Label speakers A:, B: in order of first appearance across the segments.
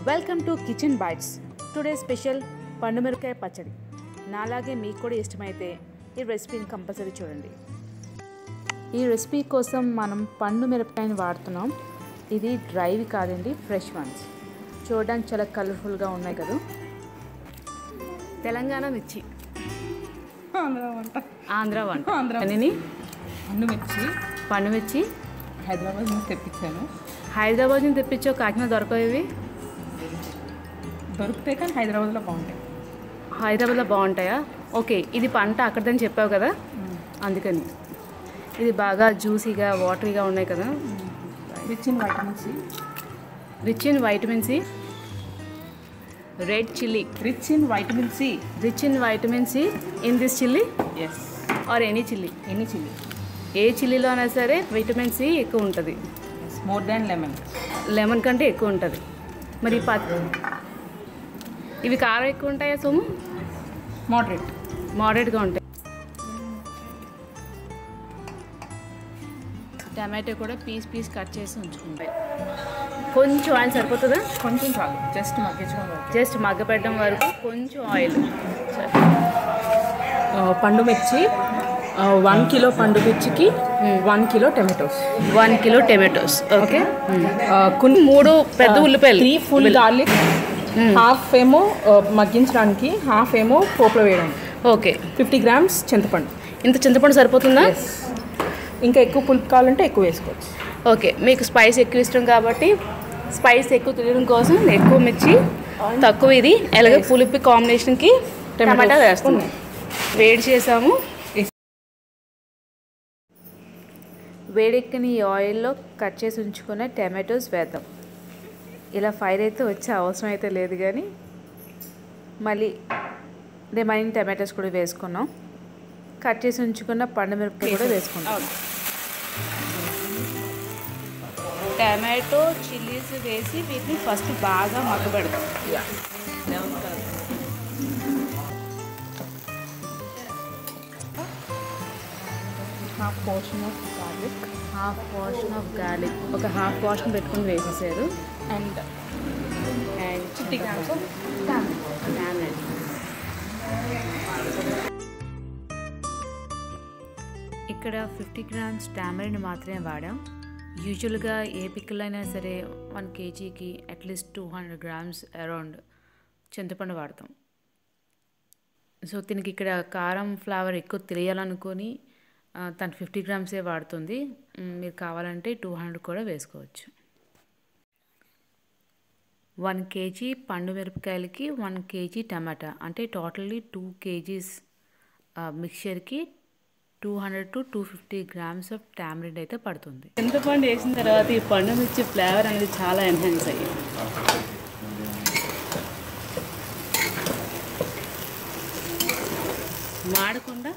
A: Welcome to kitchen bites today special పండుమిరపకాయ పచ్చడి నాలాగే మీకు కూడా ఇష్టమైతే ఈ రెసిపీని కంపల్సరీ చూడండి ఈ రెసిపీ కోసం మనం పండు మిరపకాయని వాడుతున్నాం ఇది డ్రైవి కాదండి ఫ్రెష్ వన్స్ చూడడానికి చాలా కలర్ఫుల్గా ఉన్నాయి కదా తెలంగాణ మిర్చి
B: ఆంధ్ర వంట
A: ఆంధ్ర వంట
B: ఆంధ్ర.
A: అన్నీ
B: పండు మిర్చి
A: పండు మిర్చి
B: హైదరాబాద్ నుంచి తెప్పించాను
A: హైదరాబాద్ నుంచి తెప్పించో కాకినాడ దొరకవేవి
B: దొరుకుతాయి కానీ హైదరాబాద్లో బాగుంటాయి
A: హైదరాబాద్లో బాగుంటాయా ఓకే ఇది పంట అక్కడదని చెప్పావు కదా అందుకని ఇది బాగా జ్యూసీగా వాటరీగా ఉన్నాయి కదా
B: rich in vitamin C
A: rich in vitamin C red chilli
B: rich in vitamin C
A: rich in vitamin C in this chilli
B: yes
A: or any chilli
B: any chilli
A: ఏ చిల్లీలో అయినా సరే విటమిన్ సి ఎక్కువ ఉంటుంది
B: is more than lemon
A: lemon కంటే ఎక్కువ ఉంటుంది మరి ఈ పత్ ఇవి కారం ఎక్కువ ఉంటాయా సోము
B: మోడరేట్
A: మోడరేట్గా ఉంటాయి టమాటో కూడా పీస్ పీస్ కట్ చేసి ఉంచుకుంటాయి కొంచెం ఆయిల్ సరిపోతుందా
B: కొంచెం చాలు జస్ట్ మగ్గించడం వరకు
A: జస్ట్ మగ్గపెట్టడం వరకు కొంచెం ఆయిల్
B: పండు మిర్చి వన్ కిలో పండు మిర్చికి one kilo tomatoes
A: one kilo tomatoes okay
B: కొన్ని
A: మూడు పెద్ద ఉల్లిపాయలు
B: త్రీ ఫుల్ గార్లిక్ హాఫ్ ఏమో ఆ, మగ్గించడానికి హాఫ్ ఏమో పోపులో వేయడానికి
A: ఓకే
B: ఫిఫ్టీ గ్రామ్స్ చింతపండు
A: ఇంత చింతపండు సరిపోతుందా
B: ఇంకా ఎక్కువ పులుపు కావాలంటే ఎక్కువ వేసుకోవచ్చు
A: ఓకే మీకు స్పైస్ ఎక్కువ ఇష్టం కాబట్టి స్పైస్ ఎక్కువ తెలియడం కోసం ఎక్కువ మిర్చి తక్కువ ఇది అలాగే పులుపు కాంబినేషన్కి టమాటా వేస్తున్నాం వేడి చేసాము వేడెక్కిన ఈ ఆయిల్లో కట్ చేసి ఉంచుకున్న టమాటోస్ వేద్దాం ఇలా ఫైర్ అయితే వచ్చే అవసరం అయితే లేదు కానీ మళ్ళీ రిమైనింగ్ టమాటోస్ కూడా వేసుకున్నాం కట్ చేసి ఉంచుకున్న పండుమిరపకాయ కూడా వేసుకుంటాం టమాటో చిల్లీస్ వేసి వీటిని ఫస్ట్ బాగా మగ్గబెడతాం
B: half portion of garlic
A: half portion of garlic ఒక హాఫ్ పోర్షన్ పెట్టుకుని వేసేసారు
B: and
A: and
B: fifty grams of
A: ఇక్కడ ఫిఫ్టీ గ్రామ్స్ టామరిన్ మాత్రమే వాడాం యూజువల్గా ఏ పిక్కల్ అయినా సరే వన్ కేజీకి at least two hundred grams around చింతపండు వాడతాం సో దీనికి ఇక్కడ కారం ఫ్లేవర్ ఎక్కువ తెలియాలనుకొని ఆ, తను ఫిఫ్టీ గ్రామ్సే వాడుతుంది మ్, మీరు కావాలంటే టూ హండ్రెడ్ కూడా వేసుకోవచ్చు వన్ కేజీ పండు మిరపకాయలకి వన్ కేజీ టమాటా అంటే టోటల్లీ టూ కేజీస్ మిక్చర్కి two hundred to two fifty grams of tamarind అయితే పడుతుంది చింతపండు వేసిన తర్వాత ఈ పండు మిర్చి ఫ్లేవర్ అనేది చాలా ఎన్హాన్స్ అయ్యింది మాడకుండా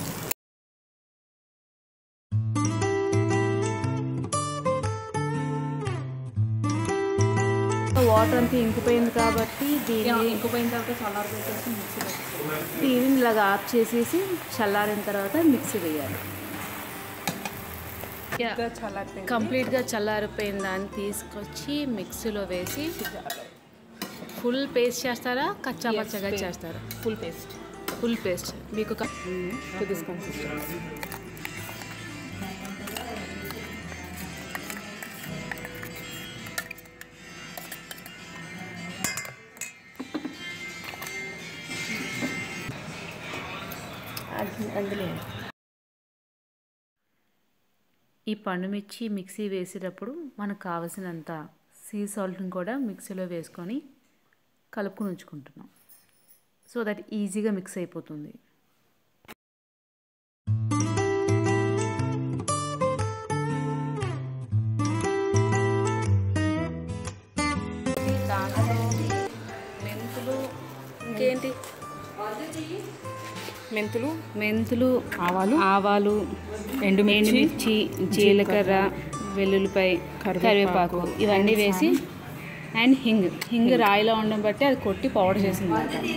A: వాటర్ అంతా ఇంకిపోయింది కాబట్టి దీన్ని
B: ఇంకిపోయిన తర్వాత చల్లారి పెట్టేసి మిక్సీ
A: దీనిని ఇలాగా ఆఫ్ చేసేసి చల్లారిన తర్వాత మిక్సీ వేయాలి
B: చల్లారిపోయింది
A: కంప్లీట్గా చల్లారిపోయిన దాన్ని తీసుకొచ్చి మిక్సీలో వేసి ఫుల్ పేస్ట్ చేస్తారా కచ్చా పచ్చగా
B: paste.
A: చేస్తారా
B: ఫుల్ పేస్ట్
A: ఫుల్ పేస్ట్ మీకు క-
B: టు దిస్ కన్సిస్టెన్సీ
A: అందులో ఈ పండుమిర్చి మిక్సీ వేసేటప్పుడు మనకు కావలసినంత సీ సాల్ట్ని కూడా మిక్సీలో వేసుకొని కలుపుకొని ఉంచుకుంటున్నాం సో దట్ ఈజీగా మిక్స్ అయిపోతుంది దాంట్లో మెంతులు ఇంకేంటి
B: మెంతులు
A: మెంతులు
B: ఆవాలు
A: ఆవాలు
B: ఎండుమిర్చి
A: ఎండుమిర్చి జీలకర్ర వెల్లుల్లిపాయ
B: కరివేపాకు,
A: కరివేపాకు ఇవన్నీ వేసి అండ్ హింగ్ హింగ్ రాయిలో ఉండడం బట్టి అది కొట్టి పౌడర్ చేసింది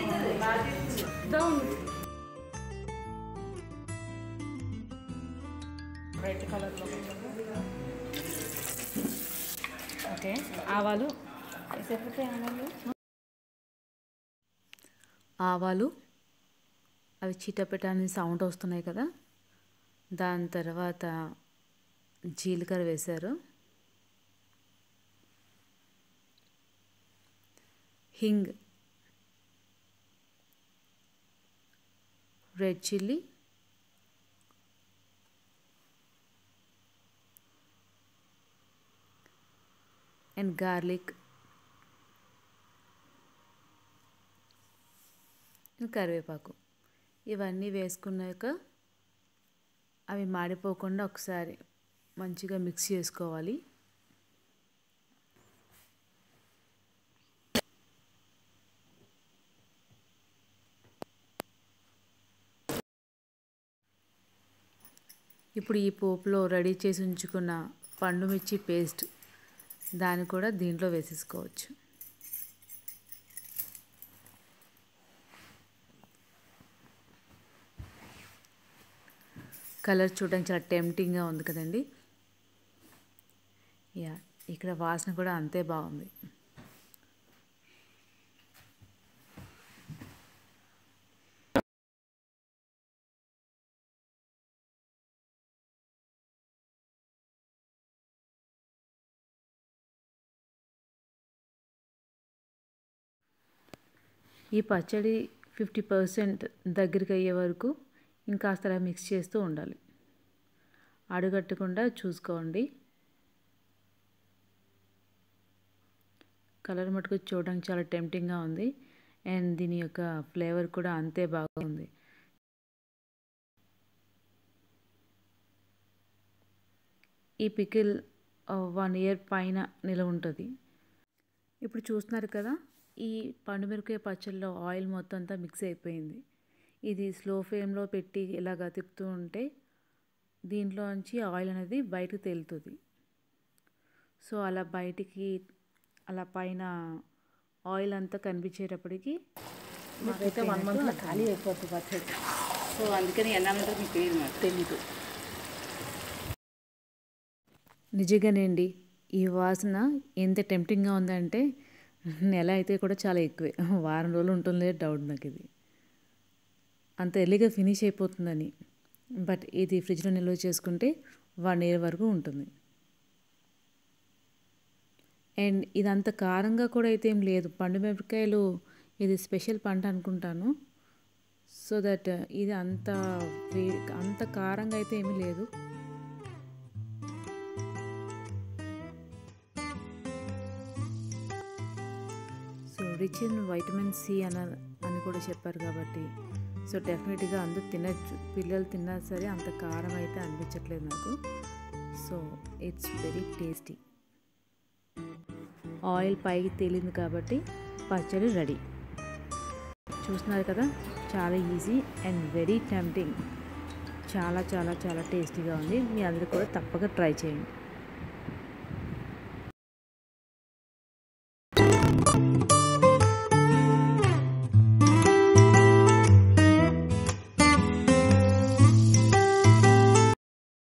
B: రెడ్ కలర్లో
A: ఓకే ఆవాలు ఆవాలు అవి చిటపెటాని సౌండ్ వస్తున్నాయి కదా దాని తర్వాత జీలకర్ర వేశారు హింగ్ రెడ్ చిల్లీ అండ్ గార్లిక్ కరివేపాకు ఇవన్నీ వేసుకున్నాక అవి మాడిపోకుండా ఒకసారి మంచిగా మిక్స్ చేసుకోవాలి ఇప్పుడు ఈ పోపులో రెడీ చేసి ఉంచుకున్న పండు మిర్చి పేస్ట్ దాన్ని కూడా దీంట్లో వేసేసుకోవచ్చు కలర్ చూడడానికి చాలా టెంప్టింగ్గా ఉంది కదండి యా ఇక్కడ వాసన కూడా అంతే బాగుంది ఈ పచ్చడి ఫిఫ్టీ పర్సెంట్ దగ్గరికి అయ్యే వరకు ఇంకాస్త అలా మిక్స్ చేస్తూ ఉండాలి అడుగట్టకుండా చూసుకోండి కలర్ మటుకు చూడడానికి చాలా టెంప్టింగ్గా ఉంది అండ్ దీని యొక్క ఫ్లేవర్ కూడా అంతే బాగుంది ఈ పికిల్ వన్ ఇయర్ పైన నిలవ ఉంటుంది ఇప్పుడు చూస్తున్నారు కదా ఈ పండుమిరకాయ పచ్చళ్ళలో ఆయిల్ మొత్తం అంతా మిక్స్ అయిపోయింది ఇది స్లో ఫ్లేమ్లో పెట్టి ఇలాగ తిప్పుతూ ఉంటే దీంట్లోంచి ఆయిల్ అనేది బయటకు తేలుతుంది సో అలా బయటికి అలా పైన ఆయిల్ అంతా కనిపించేటప్పటికి
B: మాకైతే వన్ మంత్లో ఖాళీ అయిపోతుంది పచ్చడి
A: సో అందుకని ఎలా ఉంటుందో మీకు తెలియదు మాట
B: తెలీదు
A: నిజంగానండి ఈ వాసన ఎంత టెంప్టింగ్గా ఉందంటే నెల అయితే కూడా చాలా ఎక్కువే వారం రోజులు ఉంటుందో డౌట్ నాకు ఇది అంత ఎర్లీగా ఫినిష్ అయిపోతుందని బట్ ఇది ఫ్రిడ్జ్లో నిల్వ చేసుకుంటే వన్ ఇయర్ వరకు ఉంటుంది అండ్ ఇది అంత కారంగా కూడా అయితే ఏం లేదు పండు మిరపకాయలు ఇది స్పెషల్ పంట అనుకుంటాను సో దట్ ఇది అంత వే- అంత కారంగా అయితే ఏమీ లేదు so rich in vitamin C అన అని కూడా చెప్పారు కాబట్టి సో డెఫినెట్గా అందరూ తినచ్చు పిల్లలు తిన్నా సరే అంత కారం అయితే అనిపించట్లేదు నాకు so it's very tasty oil పైకి తేలింది కాబట్టి పచ్చడి రెడీ చూస్తున్నారు కదా చాలా ఈజీ అండ్ వెరీ టెంప్టింగ్ చాలా చాలా చాలా టేస్టీగా ఉంది మీ అందరూ కూడా తప్పక ట్రై చేయండి